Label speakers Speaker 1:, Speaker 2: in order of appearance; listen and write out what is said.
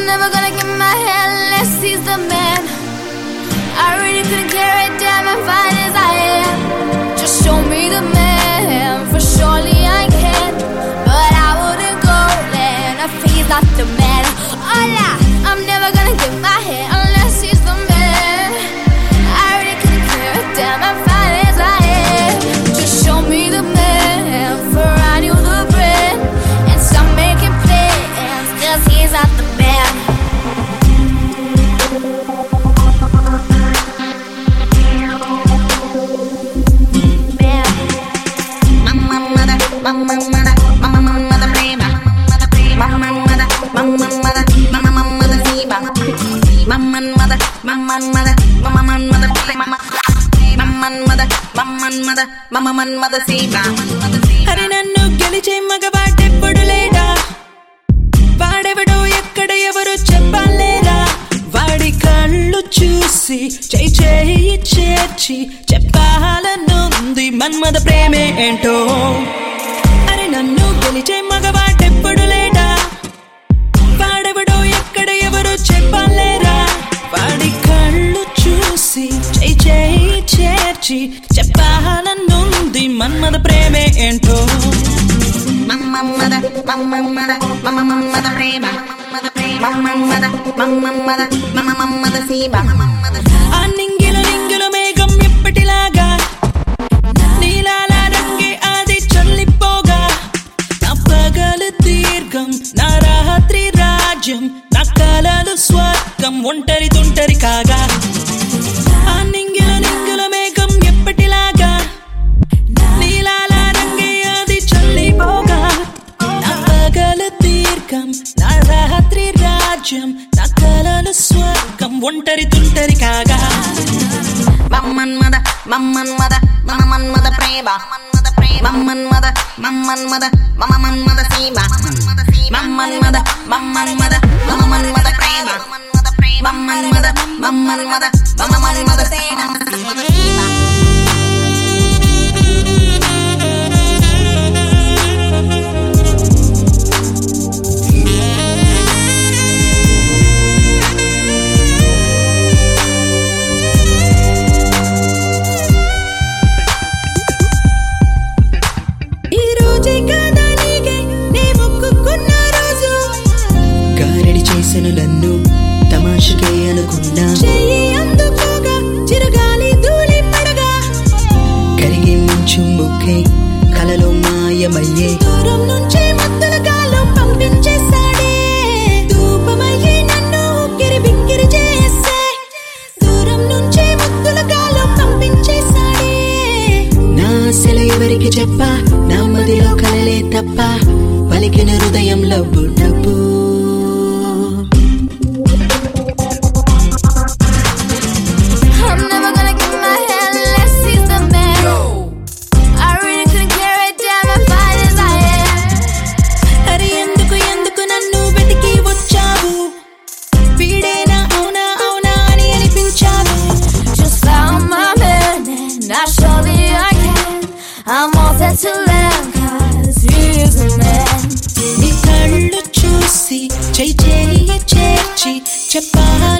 Speaker 1: never gonna get my head unless he's the man. I really couldn't care a damn if fine as I am. Just show me the man, for surely I can. But I wouldn't go there if he's not the man. Hola, I'm never gonna get my head unless he's the man. I really couldn't care a damn if fine as I am. Just show me the man, for I knew the brand. And stop making plans, cause he's not the man. Man.
Speaker 2: Mama mother, mama mother, mama mother prema. Mama mother, mama mother, mama mother siba. Mama mother, mama mother, mama mother prema. Mama mother, mama mother, mama mother siba.
Speaker 3: Hari నన్ను గెలిచే మగవాడెప్పుడు లేడా వాడెవడో ఎక్కడ ఎవరు చెప్పలేరా వాడి కళ్ళు చూసి చేయి చేయి చేర్చి చెప్పాలనుంది మన్మద ప్రేమే ఏంటో అరే నన్ను గెలిచే మగవాడెప్పుడు లేడా వాడెవడో ఎక్కడ ఎవరు చెప్పలేరా వాడి కళ్ళు చూసి చేయి చేయి చేర్చి చెప్పాలనుంది మన్మద ప్రేమే ఏంటో
Speaker 2: Mama mother, mama mother, mama mother prema. Mama mother, mama mother, mama mother siba.
Speaker 3: ఆ నింగిల నింగిల మేఘం ఎప్పటిలాగా నీలాల రంగే అది చల్లిపోగా నా పగలు దీర్ఘం నా రాత్రి రాజ్యం నా కలలు స్వర్గం ఒంటరి తుంటరి కాగా ఆ నింగిల నింగిల మేఘం ఎప్పటిలాగా నీలాల రంగే అది చల్లిపోగా నా పగలు దీర్ఘం నా రాత్రి రాజ్యం నా కలలు స్వర్గం ఒంటరి తుంటరి కాగా
Speaker 2: Mama mother, mama mother, mama mother prema. Mama mother, mama mother, mama mother siba. Mama mother, mama mother, mama mother prema. Mama mother, mama mother, mama mother siba.
Speaker 3: ఈ రోజే కాదా నీకే నే మొక్కుకున్న రోజు
Speaker 4: గారడి చేసిన నన్ను తమాషకే అనుకున్నా
Speaker 3: చెయ్యి అందుకోగా చిరుగాలి ధూళి పడగా
Speaker 4: కరిగే మంచు ముక్కే కలలో మాయమయ్యే
Speaker 3: దూరం నుంచే మత్తుల గాలం పంపించేశాడే ధూపమయ్యి నన్ను ఉక్కిరి బిక్కిరి చేసే దూరం నుంచే మత్తుల గాలం పంపించేశాడే
Speaker 4: నా ఆశల ఎవరికి చెప్పా నా మదిలో కలలే తప్ప పలికిన హృదయంలో డబ్బు
Speaker 1: I'm never gonna get my head unless he's the man. I really couldn't care a damn if fine as I am.
Speaker 3: అరే ఎందుకు ఎందుకు నన్ను వెతికి వచ్చావు వీడేనా అవునా అవునా అని అనిపించావు
Speaker 1: Just found my man, and I surely I can. I'm all set to land, cause he's the man.
Speaker 3: నీ కళ్ళు చూసి చేయి చేయి చేర్చి చెప్పాలి